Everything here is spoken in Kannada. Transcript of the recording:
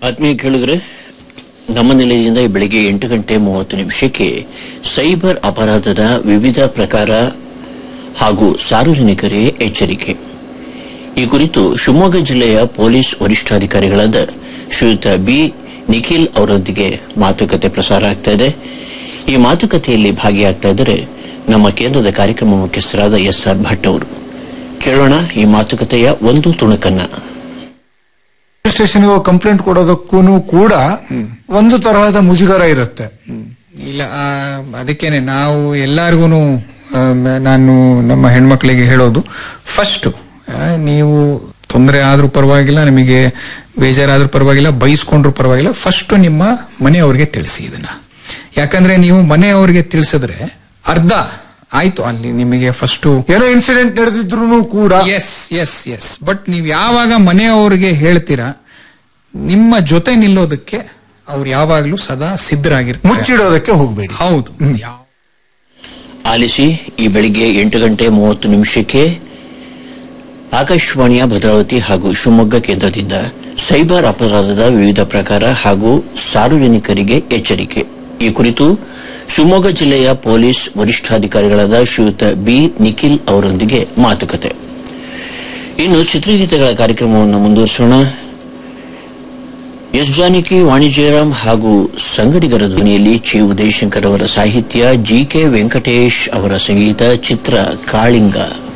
ಆತ್ಮೀಯ ಕೇಳಿದ್ರೆ ನಮ್ಮ ನಿಲಯದಿಂದ ಈ ಬೆಳಿಗ್ಗೆ ಎಂಟು ಗಂಟೆ ಮೂವತ್ತು ನಿಮಿಷಕ್ಕೆ ಸೈಬರ್ ಅಪರಾಧದ ವಿವಿಧ ಪ್ರಕಾರ ಹಾಗೂ ಸಾರ್ವಜನಿಕರೇ ಎಚ್ಚರಿಕೆ ಈ ಕುರಿತು ಶಿವಮೊಗ್ಗ ಜಿಲ್ಲೆಯ ಪೊಲೀಸ್ ವರಿಷ್ಠಾಧಿಕಾರಿಗಳಾದ ಶ್ರೀಯುತ ಬಿ ನಿಖಿಲ್ ಅವರೊಂದಿಗೆ ಮಾತುಕತೆ ಪ್ರಸಾರ ಆಗ್ತಾ ಇದೆ ಈ ಮಾತುಕತೆಯಲ್ಲಿ ಭಾಗಿಯಾಗ್ತಾ ಇದ್ದಾರೆ ನಮ್ಮ ಕೇಂದ್ರದ ಕಾರ್ಯಕ್ರಮ ಮುಖ್ಯಸ್ಥರಾದ ಎಸ್ ಆರ್ ಭಟ್ ಅವರು ಕೇಳೋಣ ಈ ಮಾತುಕತೆಯ ಒಂದು ತುಣುಕನ್ನ ಸ್ಟೇಷನ್ಗೆ ಹೋಗಿ ಕಂಪ್ಲೇಂಟ್ ಕೊಡೋದಕ್ಕೂ ಕೂಡ ಒಂದು ತರಹದ ಮುಜುಗರ ಇರುತ್ತೆ ಇಲ್ಲ ಆ, ಅದಕ್ಕೇನೆ ನಾವು ಎಲ್ಲಾರ್ಗು ನಾನು ನಮ್ಮ ಹೆಣ್ಮಕ್ಳಿಗೆ ಹೇಳೋದು ಫಸ್ಟ್ ನೀವು ತೊಂದರೆ ಆದ್ರೂ ಪರವಾಗಿಲ್ಲ ನಿಮಗೆ ಬೇಜಾರಾದ್ರೂ ಪರವಾಗಿಲ್ಲ ಬೈಸ್ಕೊಂಡ್ರು ಪರವಾಗಿಲ್ಲ ಫಸ್ಟ್ ನಿಮ್ಮ ಮನೆಯವ್ರಿಗೆ ತಿಳಿಸಿ ಇದನ್ನ ಯಾಕಂದ್ರೆ ನೀವು ಮನೆಯವ್ರಿಗೆ ತಿಳಿಸಿದ್ರೆ ಅರ್ಧ ಆಯ್ತು ಅಲ್ಲಿ ನಿಮಗೆ ಫಸ್ಟ್ ಏನೋ ಇನ್ಸಿಡೆಂಟ್ ನಡೆದಿದ್ರು ಕೂಡ ಎಸ್ ಎಸ್ ಎಸ್ ಬಟ್ ನೀವು ಯಾವಾಗ ಮನೆಯವ್ರಿಗೆ ಹೇಳ್ತೀರಾ ನಿಮ್ಮ ಜೊತೆ ನಿಲ್ಲೋದಕ್ಕೆ ಅವ್ರು ಯಾವಾಗ್ಲೂ ಸದಾ ಸಿದ್ಧರಾಗಿರ್ತಾರೆ ಮುಚ್ಚಿಡೋದಕ್ಕೆ ಹೋಗ್ಬೇಡಿ ಹೌದು ಯಾವ- ಆಲಿಸಿ ಈ ಬೆಳಿಗ್ಗೆ ಎಂಟು ಗಂಟೆ ಮೂವತ್ತು ನಿಮಿಷಕ್ಕೆ ಆಕಾಶವಾಣಿಯ ಭದ್ರಾವತಿ ಹಾಗೂ ಶಿವಮೊಗ್ಗ ಕೇಂದ್ರದಿಂದ ಸೈಬರ್ ಅಪರಾಧದ ವಿವಿಧ ಪ್ರಕಾರ ಹಾಗೂ ಸಾರ್ವಜನಿಕರಿಗೆ ಎಚ್ಚರಿಕೆ ಈ ಕುರಿತು ಶಿವಮೊಗ್ಗ ಜಿಲ್ಲೆಯ ಪೊಲೀಸ್ ವರಿಷ್ಠಾಧಿಕಾರಿಗಳಾದ ಶ್ರೀಯುತ ಬಿ ನಿಖಿಲ್ ಅವರೊಂದಿಗೆ ಮಾತುಕತೆ ಇನ್ನು ಚಿತ್ರಗೀತೆಗಳ ಕಾರ್ಯಕ್ರಮವನ್ನು ಮುಂದುವರಿಸೋಣ ಎಸ್ ಜಾನಕಿ ವಾಣಿಜ್ಯರಾಮ್ ಹಾಗೂ ಸಂಗಡಿಗರ ಧ್ವನಿಯಲ್ಲಿ ಚಿ ಉದಯಶಂಕರ್ ಅವರ ಸಾಹಿತ್ಯ ಜಿ ಕೆ ವೆಂಕಟೇಶ್ ಅವರ ಸಂಗೀತ ಚಿತ್ರ ಕಾಳಿಂಗ